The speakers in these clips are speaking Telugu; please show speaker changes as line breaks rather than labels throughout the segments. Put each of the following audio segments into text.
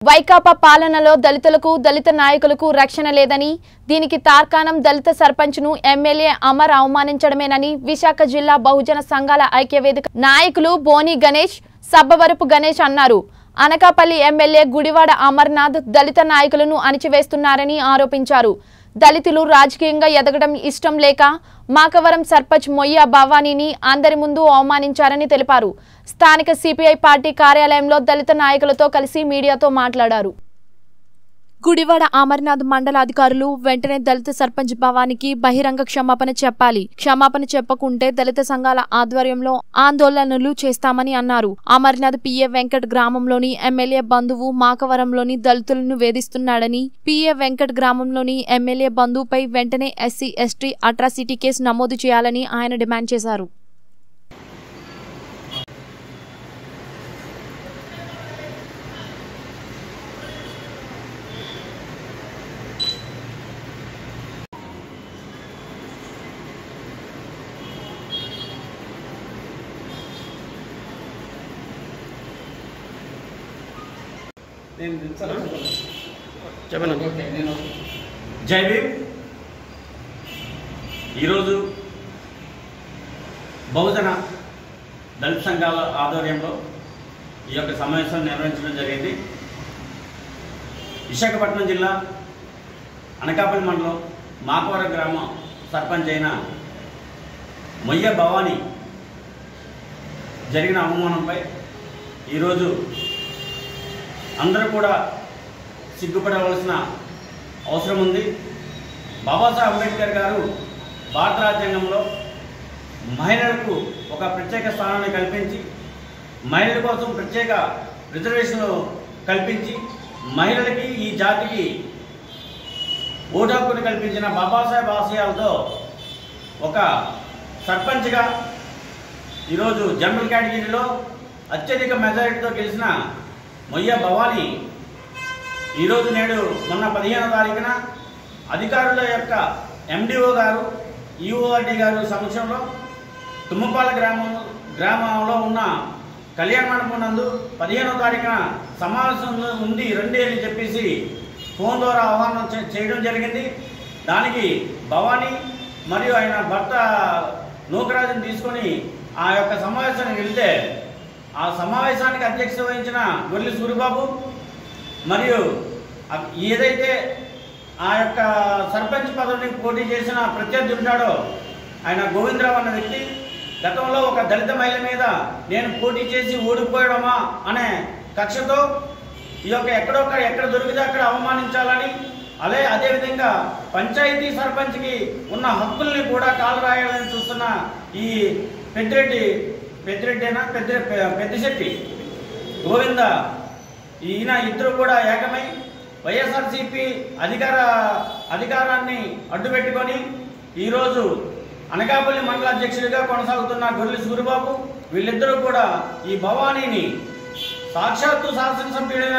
వైకాపా పాలనలో దళితులకు దళిత నాయకులకు రక్షణ లేదని దీనికి తార్కాణం దళిత సర్పంచ్ను ఎమ్మెల్యే అమర్ అవమానించడమేనని విశాఖ జిల్లా బహుజన సంఘాల ఐక్యవేదిక నాయకులు బోని గణేష్ సబ్బవరపు గణేష్ అన్నారు అనకాపల్లి ఎమ్మెల్యే గుడివాడ అమర్నాథ్ దళిత నాయకులను అణిచివేస్తున్నారని ఆరోపించారు దళితులు రాజకీయంగా ఎదగడం ఇష్టం లేక మాకవరం సర్పంచ్ మొయ్య భవానీని అందరి ముందు అవమానించారని తెలిపారు స్థానిక సిపిఐ పార్టీ కార్యాలయంలో దళిత నాయకులతో కలిసి మీడియాతో మాట్లాడారు గుడివాడ అమర్నాథ్ మండల అధికారులు వెంటనే దళిత సర్పంచ్ భవానికి బహిరంగ క్షమాపణ చెప్పాలి క్షమాపణ చెప్పకుంటే దళిత సంఘాల ఆధ్వర్యంలో ఆందోళనలు చేస్తామని అన్నారు అమర్నాథ్ పిఏ వెంకట్ గ్రామంలోని ఎమ్మెల్యే బంధువు మాకవరంలోని దళితులను వేధిస్తున్నాడని పిఏ వెంకట్ గ్రామంలోని ఎమ్మెల్యే బంధువుపై వెంటనే ఎస్సీ ఎస్టీ అట్రాసిటీ కేసు నమోదు చేయాలని ఆయన డిమాండ్ చేశారు
నేను దించాలా?
చెప్పండి
జై భీమ్ ఈరోజు బహుజన దళిత సంఘాల ఆధ్వర్యంలో ఈ యొక్క సమావేశం నిర్వహించడం జరిగింది విశాఖపట్నం జిల్లా అనకాపల్లి మండలం మాకవరం గ్రామం సర్పంచ్ అయిన మొయ్య భవానీ జరిగిన అవమానంపై ఈరోజు అందరూ కూడా సిగ్గుపడవలసిన అవసరం ఉంది బాబాసాహెబ్ అంబేద్కర్ గారు భారత రాజ్యాంగంలో మహిళలకు ఒక ప్రత్యేక స్థానాన్ని కల్పించి మహిళల కోసం ప్రత్యేక రిజర్వేషన్ కల్పించి మహిళలకి ఈ జాతికి ఓటు హక్కును కల్పించిన బాబాసాహెబ్ ఆశయాలతో ఒక సర్పంచ్గా ఈరోజు జనరల్ కేటగిరీలో అత్యధిక మెజారిటీతో గెలిచిన మొయ్య భవానీ ఈరోజు నేడు మొన్న పదిహేనో తారీఖున అధికారుల యొక్క ఎండిఓ గారు ఈఓఆర్డి గారు సమక్షంలో తుమ్మపాల గ్రామం గ్రామంలో ఉన్న కళ్యాణ మండపం నందు పదిహేనో తారీఖున సమావేశం ఉంది రండి అని చెప్పేసి ఫోన్ ద్వారా ఆహ్వానం చే- చేయడం జరిగింది దానికి భవానీ మరియు ఆయన భర్త నూకరాజుని తీసుకొని ఆ యొక్క సమావేశానికి వెళ్తే ఆ సమావేశానికి అధ్యక్షత వహించిన గొర్రెల సూరిబాబు మరియు అ- ఏదైతే ఆ యొక్క సర్పంచ్ పదవిని పోటీ చేసిన ప్రత్యర్థి ఉంటాడో ఆయన గోవిందరావు అన్న వ్యక్తి గతంలో ఒక దళిత మహిళ మీద నేను పోటీ చేసి ఓడిపోయడమా అనే కక్షతో ఈ యొక్క ఎక్కడొక్క ఎక్కడ దొరికితే అక్కడ అవమానించాలని అలే అదేవిధంగా పంచాయతీ సర్పంచ్కి ఉన్న హక్కుల్ని కూడా కాలు రాయాలని చూస్తున్న ఈ పెద్దిరెడ్డి పెద్దిరెడ్డేనా పెద్ద పెద్దిశెట్టి గోవింద ఈయన ఇద్దరు కూడా ఏకమై వైఎస్ఆర్సీపీ అధికార అధికారాన్ని అడ్డుపెట్టుకొని ఈరోజు అనకాపల్లి మండల అధ్యక్షుడిగా కొనసాగుతున్న గొర్రెల సూరిబాబు వీళ్ళిద్దరూ కూడా ఈ భవానీని సాక్షాత్తు శాసనసభ్యుడైన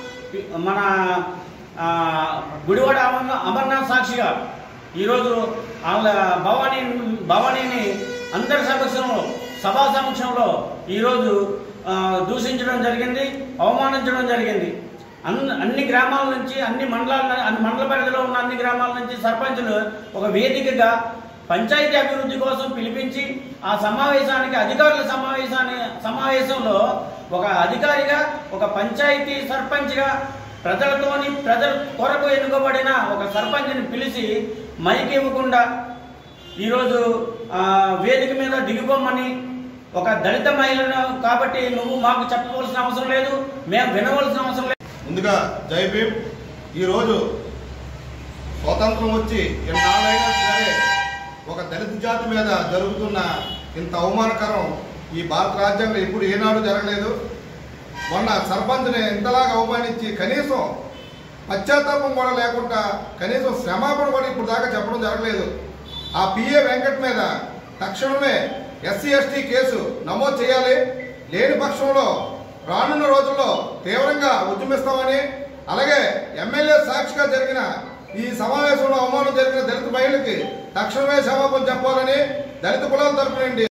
మన ఆ, గుడివాడ అమర్ అమర్నాథ్ సాక్షిగా ఈరోజు వాళ్ళ భవానీ భవానీని అందరి సమక్షంలో సభా సమక్షంలో ఈరోజు ఆ, దూషించడం జరిగింది అవమానించడం జరిగింది అన్ని అన్ని గ్రామాల నుంచి అన్ని మండలాల అన్ని మండల పరిధిలో ఉన్న అన్ని గ్రామాల నుంచి సర్పంచులు ఒక వేదికగా పంచాయతీ అభివృద్ధి కోసం పిలిపించి ఆ సమావేశానికి అధికారుల సమావేశాన్ని సమావేశంలో ఒక అధికారిగా ఒక పంచాయతీ సర్పంచ్గా ప్రజలతోని ప్రజల కొరకు ఎన్నుకోబడిన ఒక సర్పంచ్ని పిలిచి మైక్ ఇవ్వకుండా ఈరోజు ఆ, వేదిక మీద దిగిపోమని ఒక దళిత మహిళను కాబట్టి నువ్వు మాకు చెప్పవలసిన అవసరం లేదు మేము వినవలసిన అవసరం లేదు
ముందుగా జై భీమ్ ఈరోజు స్వాతంత్రం వచ్చి ఎన్నాళ్ళైనా సరే ఒక దళిత జాతి మీద జరుగుతున్న ఇంత అవమానకరం ఈ భారత రాజ్యాంగంలో ఎప్పుడు ఏనాడు జరగలేదు మొన్న సర్పంచ్ని ఇంతలాగా అవమానించి కనీసం పశ్చాత్తాపం కూడా లేకుండా కనీసం క్షమాపణ కూడా ఇప్పుడు దాకా చెప్పడం జరగలేదు ఆ పిఏ వెంకట్ మీద తక్షణమే ఎస్సీ ఎస్టీ కేసు నమోదు చేయాలి లేని పక్షంలో రానున్న రోజుల్లో తీవ్రంగా ఉద్యమిస్తామని అలాగే ఎమ్మెల్యే సాక్షిగా జరిగిన ఈ సమావేశంలో అవమానం జరిగిన దళిత మహిళకి తక్షణమే క్షమాపణ చెప్పాలని దళిత కులాల తరపు నుండి